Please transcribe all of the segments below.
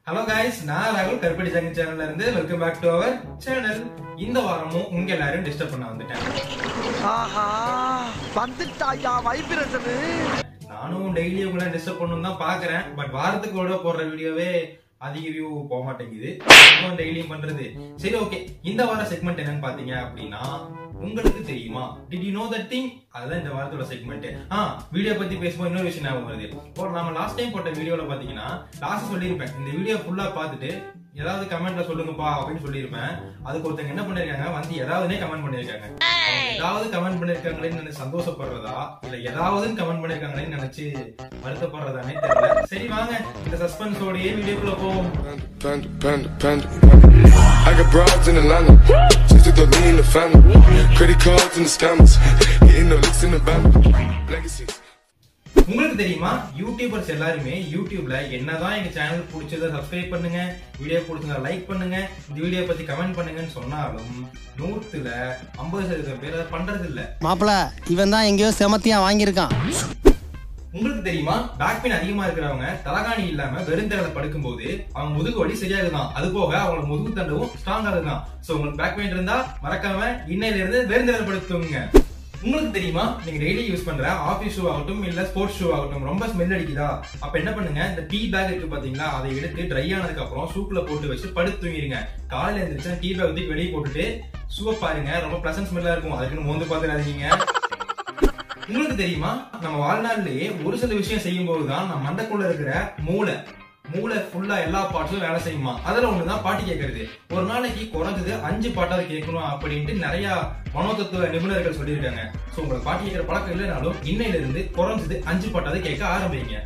Hello guys நான் ராகுல் கருப்படி ஜங்கு சேனல்ல இருந்து welcome back to our channel இந்த வாரமும் உங்க எல்லாரும் டிஸ்டர்ப் பண்ண வந்துட்டேன் ஆஹா வந்துட்டாயா வைப்ரேஷனு நானும் டெய்லி உங்களை டிஸ்டர்ப் பண்ணணும் தான் பாக்குறேன் பட் வாரத்துக்கு ஒரு போடுற வீடியோவே அதிக வியூ போக மாட்டேங்குது டெய்லியும் பண்றது சரி ஓகே இந்த வார செக்மெண்ட் என்னன்னு பாத்தீங்க அப்படின்னா உங்களுக்கு தெரியுமா did you know that thing அதுதான் இந்த வாரத்தோட செக்மெண்ட் ஆ வீடியோ பத்தி பேசும்போது இன்னொரு விஷயம் ஞாபகம் வருது இப்போ நம்ம லாஸ்ட் டைம் போட்ட வீடியோல பாத்தீங்கன்னா லாஸ்ட் சொல்லியிருப்பேன் இந்த வீடியோ ஃபுல்லா பார்த்துட்டு ஏதாவது கமெண்ட்ல சொல்லுங்கப்பா அப்படின்னு சொல்லியிருப்பேன் அதுக்கு ஒருத்தங்க என்ன பண்ணிருக்காங்க வந்து ஏதாவதுனே கமெண்ட் பண்ணிருக்காங்க அவங்க ஏதாவது கமெண்ட் பண்ணிருக்காங்களேன்னு நினைச்சு சந்தோஷப்படுறதா இல்ல ஏதாவது கமெண்ட் பண்ணிருக்காங்களேன்னு நினைச்சு வருத்தப்படுறதானே தெரியல சரி வாங்க இந்த சஸ்பென்ஸோடயே வீடியோக்குள்ள போவோம் Panda, panda, panda, panda. I got broads in Atlanta. Just to me in the family. Credit cards and the scammers. Getting no licks in the band. Legacies. உங்களுக்கு தெரியுமா யூடியூபர்ஸ் எல்லாருமே யூடியூப்ல என்னதான் எங்க சேனல் பிடிச்சதை சப்ஸ்கிரைப் பண்ணுங்க வீடியோ பிடிச்சதை like பண்ணுங்க இந்த வீடியோ பத்தி கமெண்ட் பண்ணுங்கன்னு சொன்னாலும் நூத்துல ஐம்பது சதவீதம் பேர் அதை பண்றது இல்ல மாப்பிள இவன் தான் எங்கேயோ செமத்தியா வாங்கியிருக்கான் உங்களுக்கு தெரியுமா பேக் பெயின் அதிகமா இருக்கிறவங்க தலகாணி இல்லாம வெறுந்தரையில படுக்கும்போது அவங்க முதுகு வலி சரியாகுதான் அது போக அவங்க முதுகு தண்டவும் ஸ்ட்ராங்கா இருக்குதான் சோ உங்களுக்கு பேக் பெயின் இருந்தா மறக்காம இன்னையில இருந்து வெறுந்தரையில படுத்துங்க உங்களுக்கு தெரியுமா நீங்க டெய்லி யூஸ் பண்ற ஆபீஸ் ஷூ ஆகட்டும் இல்ல ஸ்போர்ட்ஸ் ஷூ ஆகட்டும் ரொம்ப ஸ்மெல் அடிக்குதா அப்ப என்ன பண்ணுங்க இந்த டீ பேக் இருக்கு பாத்தீங்களா அதை எடுத்து ட்ரை ஆனதுக்கு அப்புறம் சூப்ல போட்டு வச்சு படுத்து தூங்கிடுங்க காலையில எழுந்திரிச்சா டீ பேக் ஊத்தி வெளியே போட்டுட்டு ஷூவை பாருங்க ரொம்ப பிளசன்ட் ஸ்மெல்லா இருக்கும் அதுக்குன்னு மோந்து பாத்துறாதீங்க உங்களுக்கு தெரியுமா நம்ம வாழ்நாள்லயே ஒரு சில விஷயம் செய்யும் போதுதான் நம்ம மண்டக்குள்ள இருக்கிற மூளை மூளை ஃபுல்லா எல்லா பாட்ஸும் வேலை செய்யுமா அதுல ஒண்ணுதான் பாட்டு கேட்கறது ஒரு நாளைக்கு குறைஞ்சது அஞ்சு பாட்டாவது கேட்கணும் அப்படின்ட்டு நிறைய மனோதத்துவ நிபுணர்கள் சொல்லியிருக்காங்க சோ உங்களுக்கு பாட்டு கேட்கிற பழக்கம் இல்லைனாலும் இன்னையில இருந்து குறைஞ்சது அஞ்சு பாட்டாவது கேட்க ஆரம்பிங்க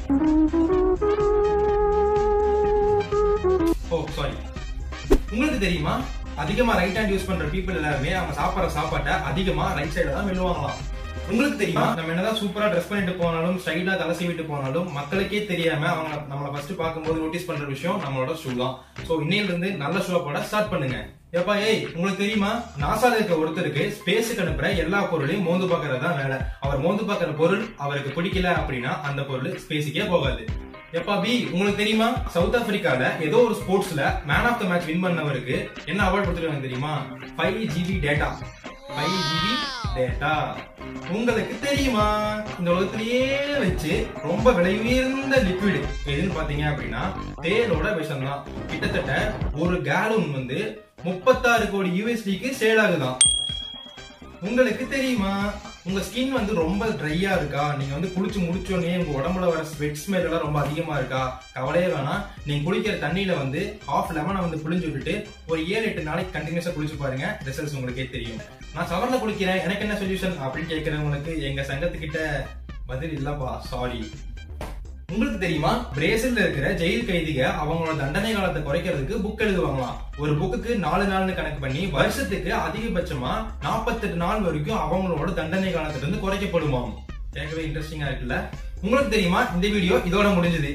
ஓ சாரி உங்களுக்கு தெரியுமா அதிகமா ரைட் ஹேண்ட் யூஸ் பண்ற பீப்புள் எல்லாருமே அவங்க சாப்பிடுற சாப்பாட்டை அதிகமா ரைட் சைடுல தான் மெல்லுவாங்களாம் உங்களுக்கு தெரியுமா நம்ம என்னதான் சூப்பரா ட்ரெஸ் பண்ணிட்டு போனாலும் ஸ்டைலா தலை சீவிட்டு போனாலும் மக்களுக்கே தெரியாம அவங்க நம்மள ஃபர்ஸ்ட் பார்க்கும்போது நோட்டீஸ் பண்ற விஷயம் நம்மளோட ஷூ தான் சோ இன்னையில இருந்து நல்ல ஷூ போட ஸ்டார்ட் பண்ணுங்க ஏப்பா ஏய் உங்களுக்கு தெரியுமா நாசால இருக்க ஒருத்தருக்கு ஸ்பேஸுக்கு அனுப்புற எல்லா பொருளையும் மோந்து பாக்குறது தான் வேலை அவர் மோந்து பாக்குற பொருள் அவருக்கு பிடிக்கல அப்படின்னா அந்த பொருள் ஸ்பேஸுக்கே போகாது எப்பா பி உங்களுக்கு தெரியுமா சவுத் ஆப்பிரிக்கால ஏதோ ஒரு ஸ்போர்ட்ஸ்ல man of the match win பண்ணவருக்கு என்ன அவார்ட் கொடுத்துருக்காங்க தெரியுமா five GB data five GB data உங்களுக்கு தெரியுமா இந்த உலகத்திலேயே வச்சு ரொம்ப விலை உயர்ந்த லிக்விட் எதுன்னு பாத்தீங்க அப்படின்னா தேலோட விஷம் தான் கிட்டத்தட்ட ஒரு கேலூன் வந்து முப்பத்தாறு கோடி யூஎஸ்டிக்கு சேல் ஆகுதான் உங்களுக்கு தெரியுமா உங்க ஸ்கின் வந்து ரொம்ப ட்ரையா இருக்கா நீங்க வந்து குளிச்சு முடிச்சோடனே உங்க உடம்புல வர ஸ்வெட் ஸ்மெல் எல்லாம் ரொம்ப அதிகமா இருக்கா கவலையே வேணாம் நீங்க குளிக்கிற தண்ணியில வந்து ஹாஃப் லெமனை வந்து புளிஞ்சு விட்டுட்டு ஒரு ஏழு எட்டு நாளைக்கு கண்டினியூஸா குளிச்சு பாருங்க ரிசல்ட்ஸ் உங்களுக்கே தெரியும் நான் சவர்ல குளிக்கிறேன் எனக்கு என்ன சொல்யூஷன் அப்படின்னு கேட்கறவங்களுக்கு எங்க சங்கத்துக்கிட்ட பதில் இல்லப்பா சாரி உங்களுக்கு தெரியுமா பிரேசில்ல இருக்கிற ஜெயில் கைதிக அவங்களோட தண்டனை காலத்தை குறைக்கிறதுக்கு புக் எழுதுவாங்களாம் ஒரு புக்குக்கு நாலு நாள்னு கணக்கு பண்ணி வருஷத்துக்கு அதிகபட்சமா நாற்பத்தெட்டு நாள் வரைக்கும் அவங்களோட தண்டனை காலத்துல இருந்து குறைக்கப்படுமாம் கேட்கவே இன்ட்ரெஸ்டிங்கா இருக்குல்ல உங்களுக்கு தெரியுமா இந்த வீடியோ இதோட முடிஞ்சது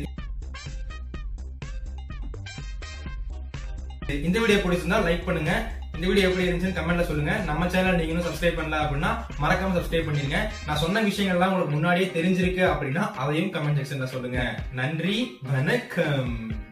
இந்த வீடியோ பிடிச்சிருந்தா லைக் பண்ணுங்க இந்த வீடியோ எப்படி இருந்துச்சுன்னு கமெண்ட்ல சொல்லுங்க நம்ம சேனல் நீங்களும் சப்ஸ்கிரைப் பண்ணல அப்படின்னா மறக்காம சப்ஸ்கிரைப் பண்ணிருங்க நான் சொன்ன விஷயங்கள்லாம் உங்களுக்கு முன்னாடியே தெரிஞ்சிருக்கு அப்படின்னா அதையும் கமெண்ட் செக்ஷன்ல சொல்லுங்க நன்றி வணக்கம்